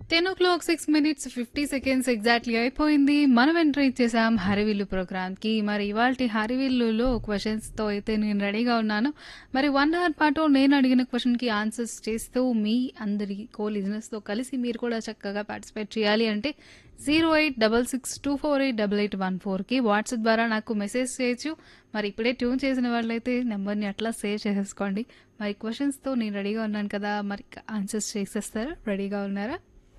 ten o'clock six minutes fifty seconds exactly అయిపోయింది మనం enter ఇచ్చేసాం హరివిల్లు ప్రోగ్రామ్కి మరి ఇవాళ హరివిల్లులో క్వశ్చన్స్తో అయితే నేను రెడీగా ఉన్నాను మరి వన్ అవర్ పాటు నేను అడిగిన క్వశ్చన్కి ఆన్సర్స్ చేస్తూ మీ అందరి కో లిజినెస్తో కలిసి మీరు కూడా చక్కగా పార్టిసిపేట్ చేయాలి అంటే zero eight double six two four eight double eight one ఫోర్కి వాట్సాప్ ద్వారా నాకు మెసేజ్ చేయొచ్చు మరి ఇప్పుడే ట్యూన్ చేసిన వాళ్ళైతే నెంబర్ని అట్లా సేవ్ చేసేసుకోండి మరి క్వశ్చన్స్తో నేను రెడీగా ఉన్నాను కదా మరి ఆన్సర్స్ చేసేస్తారా రెడీగా ఉన్నారా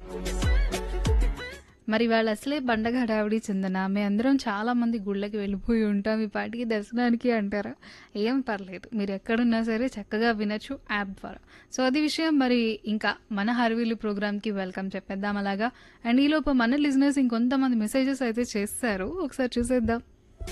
మరి వాళ్ళు అసలే బండగ హడావిడి చెందన మేము అందరం చాలా మంది గుళ్ళకి వెళ్ళిపోయి ఉంటాం ఈ పాటికి దర్శనానికి అంటారా ఏం పర్లేదు మీరు ఎక్కడున్నా సరే చక్కగా వినొచ్చు యాప్ ద్వారా సో అది విషయం మరి ఇంకా మన హర్వీలు ప్రోగ్రామ్కి వెల్కమ్ చెప్పేద్దాం అలాగా అండ్ ఈలోపు మన లిజినెస్ ఇంకొంతమంది మెసేజెస్ అయితే చేస్తారు ఒకసారి చూసేద్దాం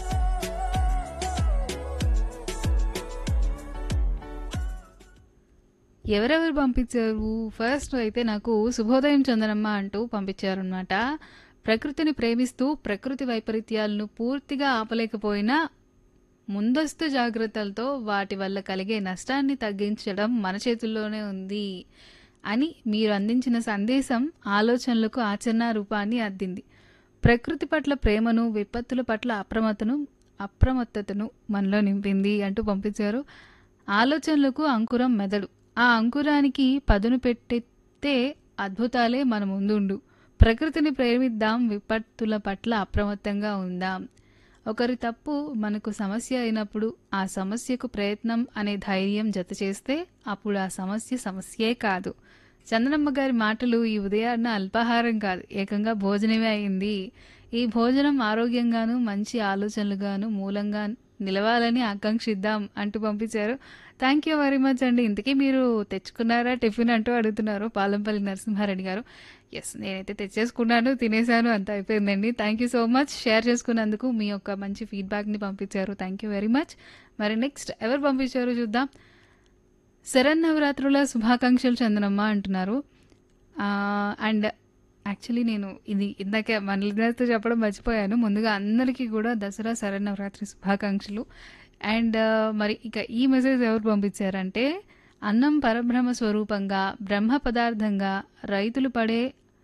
ఎవరెవరు పంపించారు ఫస్ట్ అయితే నాకు శుభోదయం చందనమ్మ అంటూ పంపించారనమాట ప్రకృతిని ప్రేమిస్తూ ప్రకృతి వైపరీత్యాలను పూర్తిగా ఆపలేకపోయినా ముందస్తు జాగ్రత్తలతో వాటి వల్ల కలిగే నష్టాన్ని తగ్గించడం మన చేతుల్లోనే ఉంది అని మీరు అందించిన సందేశం ఆలోచనలకు ఆచరణ రూపాన్ని అద్దింది ప్రకృతి పట్ల ప్రేమను విపత్తుల పట్ల అప్రమత్తను అప్రమత్తతను మనలో నింపింది అంటూ పంపించారు ఆలోచనలకు అంకురం మెదడు ఆ అంకురానికి పదును పెట్టితే అద్భుతాలే మన ముందుండు ప్రకృతిని ప్రేమిద్దాం విపత్తుల పట్ల అప్రమత్తంగా ఉందాం ఒకరి తప్పు మనకు సమస్య అయినప్పుడు ఆ సమస్యకు ప్రయత్నం అనే ధైర్యం జత చేస్తే అప్పుడు ఆ సమస్య సమస్యే కాదు చందనమ్మ గారి మాటలు ఈ ఉదయాన్న అల్పాహారం కాదు ఏకంగా భోజనమే అయింది ఈ భోజనం ఆరోగ్యంగాను మంచి ఆలోచనలుగాను మూలంగా నిలవాలని ఆకాంక్షిద్దాం అంటూ పంపించారు థ్యాంక్ యూ వెరీ మచ్ అండి ఇంతకీ మీరు తెచ్చుకున్నారా టిఫిన్ అంటూ అడుగుతున్నారు పాలంపల్లి నరసింహారెడ్డి గారు ఎస్ నేనైతే తెచ్చేసుకున్నాను తినేసాను అంత అయిపోయిందండి thank you so much share చేసుకున్నందుకు మీ యొక్క మంచి ఫీడ్బ్యాక్ని పంపించారు థ్యాంక్ యూ వెరీ మచ్ మరి నెక్స్ట్ ఎవరు పంపించారు చూద్దాం శరన్నవరాత్రుల శుభాకాంక్షలు చందనమ్మ అంటున్నారు అండ్ యాక్చువల్లీ నేను ఇది ఇందాకే మన లిజనర్స్తో చెప్పడం మర్చిపోయాను ముందుగా అందరికీ కూడా దసరా శరన్నవరాత్రి శుభాకాంక్షలు అండ్ మరి ఇక ఈ మెసేజ్ ఎవరు పంపించారంటే అన్నం పరబ్రహ్మ స్వరూపంగా బ్రహ్మ పదార్థంగా రైతులు పడే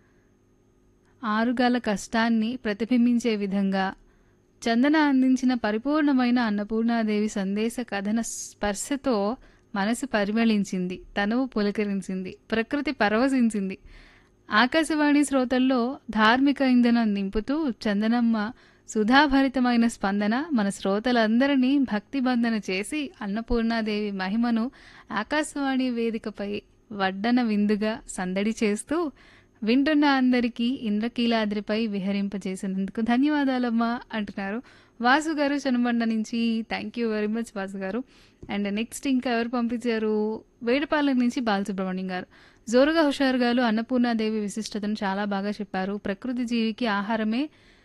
ఆరుగాల కష్టాన్ని ప్రతిబింబించే విధంగా చందన అందించిన పరిపూర్ణమైన అన్నపూర్ణాదేవి సందేశ కథన స్పర్శతో మనసు పరిమళించింది తనువు పులకరించింది ప్రకృతి పరవశించింది ఆకాశవాణి శ్రోతల్లో ధార్మిక ఇంధనం నింపుతూ చందనమ్మ సుధాభరితమైన స్పందన మన శ్రోతలందరినీ భక్తిబంధన చేసి అన్నపూర్ణాదేవి మహిమను ఆకాశవాణి వేదికపై వడ్డన విందుగా సందడి చేస్తూ వింటున్న అందరికీ ఇంద్రకీలాద్రిపై విహరింపజేసినందుకు ధన్యవాదాలమ్మా అంటున్నారు వాసు గారు చనుబండ నుంచి thank you very much Vasu garu and next ఇంకా ఎవరు పంపించారు వేడపాలెం నుంచి బాలసుబ్రహ్మణ్యం గారు జోరుగా హుషారు గారు అన్నపూర్ణాదేవి విశిష్టతను చాలా బాగా చెప్పారు ప్రకృతి జీవికి ఆహారమే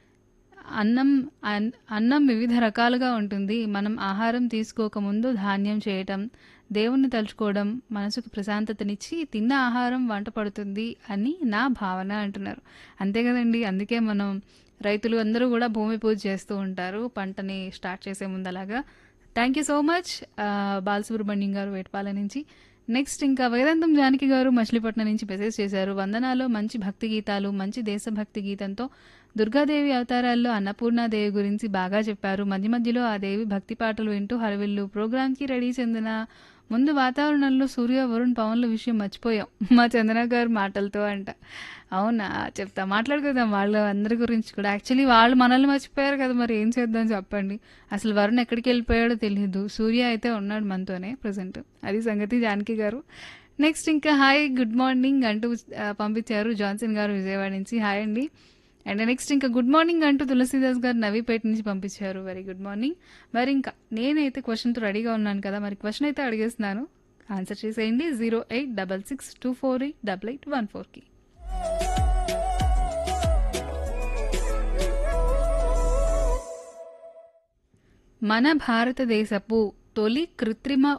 అన్నం అన్నం వివిధ రకాలుగా ఉంటుంది మనం ఆహారం తీసుకోకముందు ధాన్యం చేయటం దేవుణ్ణి తలుచుకోవడం మనసుకు ప్రశాంతతనిచ్చి తిన్న ఆహారం వంట పడుతుంది అని నా భావన అంటున్నారు అంతే కదండి అందుకే మనం రైతులు అందరూ కూడా భూమి పూజ చేస్తూ ఉంటారు పంటని స్టార్ట్ చేసే ముందు అలాగా thank you so much Balasubramanyam garu Vetapala నుంచి నెక్స్ట్ ఇంకా వేదాంతం జానకి గారు మచిలీపట్నం నుంచి మెసేజ్ చేశారు వందనాలు మంచి భక్తి గీతాలు మంచి దేశభక్తి గీతంతో దుర్గాదేవి అవతారాల్లో అన్నపూర్ణాదేవి గురించి బాగా చెప్పారు మధ్య మధ్యలో ఆ దేవి భక్తి పాటలు వింటూ హరవిల్లు ప్రోగ్రామ్కి రెడీ చెందిన ముందు వాతావరణంలో సూర్య వరుణ్ పవన్ల విషయం మర్చిపోయాం మా చందన గారు మాటలతో అంట అవునా చెప్తా మాట్లాడుకుందాం వాళ్ళ అందరి గురించి కూడా యాక్చువల్లీ వాళ్ళు మనల్ని మర్చిపోయారు కదా మరి ఏం చేద్దాం చెప్పండి అసలు వరుణ్ ఎక్కడికి వెళ్ళిపోయాడో తెలియదు సూర్య అయితే ఉన్నాడు మనతోనే ప్రజెంట్ అది సంగతి జానకి గారు నెక్స్ట్ ఇంకా హాయ్ గుడ్ మార్నింగ్ అంటూ పంపించారు జాన్సన్ గారు విజయవాడ నుంచి హాయ్ అండి అండ్ నెక్స్ట్ ఇంకా గుడ్ మార్నింగ్ అంటూ తులసీదాస్ గారు నవీపేట నుంచి పంపించారు వెరీ గుడ్ మార్నింగ్ మరి ఇంకా నేనైతే క్వశ్చన్తో రెడీగా ఉన్నాను కదా మరి క్వశ్చన్ అయితే అడిగేస్తున్నాను ఆన్సర్ చేసేయండి zero eight double six two four eight double eight one ఫోర్కి మన భారతదేశపు తొలి కృత్రిమ